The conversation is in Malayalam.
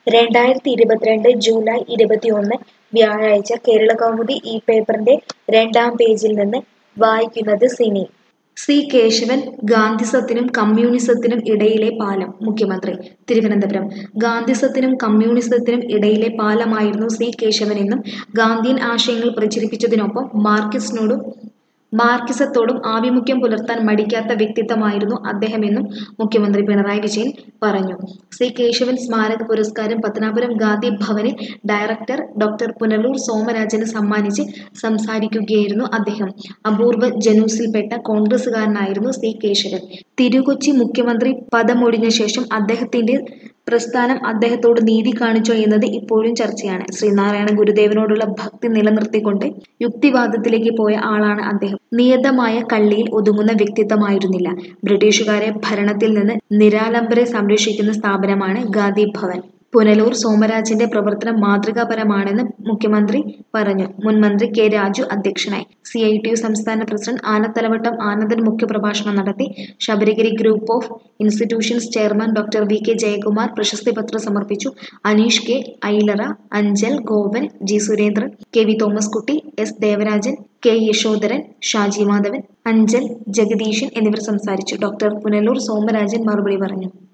രണ്ടായിരത്തി ഇരുപത്തിരണ്ട് ജൂലൈ ഇരുപത്തിയൊന്ന് വ്യാഴാഴ്ച കേരളകൗമുദി ഈ പേപ്പറിന്റെ രണ്ടാം പേജിൽ നിന്ന് വായിക്കുന്നത് സിനി സി കേശവൻ ഗാന്ധിസത്തിനും കമ്മ്യൂണിസത്തിനും ഇടയിലെ പാലം മുഖ്യമന്ത്രി തിരുവനന്തപുരം ഗാന്ധിസത്തിനും കമ്മ്യൂണിസത്തിനും ഇടയിലെ പാലമായിരുന്നു സി കേശവനെന്നും ഗാന്ധിയൻ ആശയങ്ങൾ പ്രചരിപ്പിച്ചതിനൊപ്പം മാർക്സിനോടും മാർക്സിസത്തോടും ആഭിമുഖ്യം പുലർത്താൻ മടിക്കാത്ത വ്യക്തിത്വമായിരുന്നു അദ്ദേഹമെന്നും മുഖ്യമന്ത്രി പിണറായി വിജയൻ പറഞ്ഞു സി കേശവൻ സ്മാരക പുരസ്കാരം പത്തനാപുരം ഗാന്ധി ഭവനിൽ ഡയറക്ടർ ഡോക്ടർ പുനലൂർ സോമരാജന് സമ്മാനിച്ച് സംസാരിക്കുകയായിരുന്നു അദ്ദേഹം അപൂർവ ജനൂസിൽപ്പെട്ട കോൺഗ്രസുകാരനായിരുന്നു സി കേശവൻ തിരുകൊച്ചി മുഖ്യമന്ത്രി പദമൊഴിഞ്ഞ ശേഷം അദ്ദേഹത്തിന്റെ പ്രസ്ഥാനം അദ്ദേഹത്തോട് നീതി കാണിച്ചോ എന്നത് ഇപ്പോഴും ചർച്ചയാണ് ശ്രീനാരായണ ഗുരുദേവനോടുള്ള ഭക്തി നിലനിർത്തിക്കൊണ്ട് യുക്തിവാദത്തിലേക്ക് പോയ ആളാണ് അദ്ദേഹം നിയതമായ കള്ളിയിൽ ഒതുങ്ങുന്ന വ്യക്തിത്വമായിരുന്നില്ല ബ്രിട്ടീഷുകാരെ ഭരണത്തിൽ നിന്ന് നിരാലംബരെ സംരക്ഷിക്കുന്ന സ്ഥാപനമാണ് ഗാന്ധി ഭവൻ പുനലൂർ സോമരാജിന്റെ പ്രവർത്തനം മാതൃകാപരമാണെന്ന് മുഖ്യമന്ത്രി പറഞ്ഞു മുൻ മന്ത്രി കെ രാജു അധ്യക്ഷനായി സി ഐ ടി യു സംസ്ഥാന പ്രസിഡന്റ് ആനത്തലവട്ടം ആനന്ദൻ മുഖ്യപ്രഭാഷണം നടത്തി Sabarigiri group of institutions chairman doctor V K Jayakumar പ്രശസ്തി പത്രം സമർപ്പിച്ചു Aneesh K Ailara Anchal Gopan G Surendran K V Thomas Kutty S Devarajan K Yashodharan Shaji Madhavan Anchal Jagadeeshan എന്നിവർ സംസാരിച്ചു ഡോക്ടർ പുനലൂർ സോമരാജൻ മറുപടി പറഞ്ഞു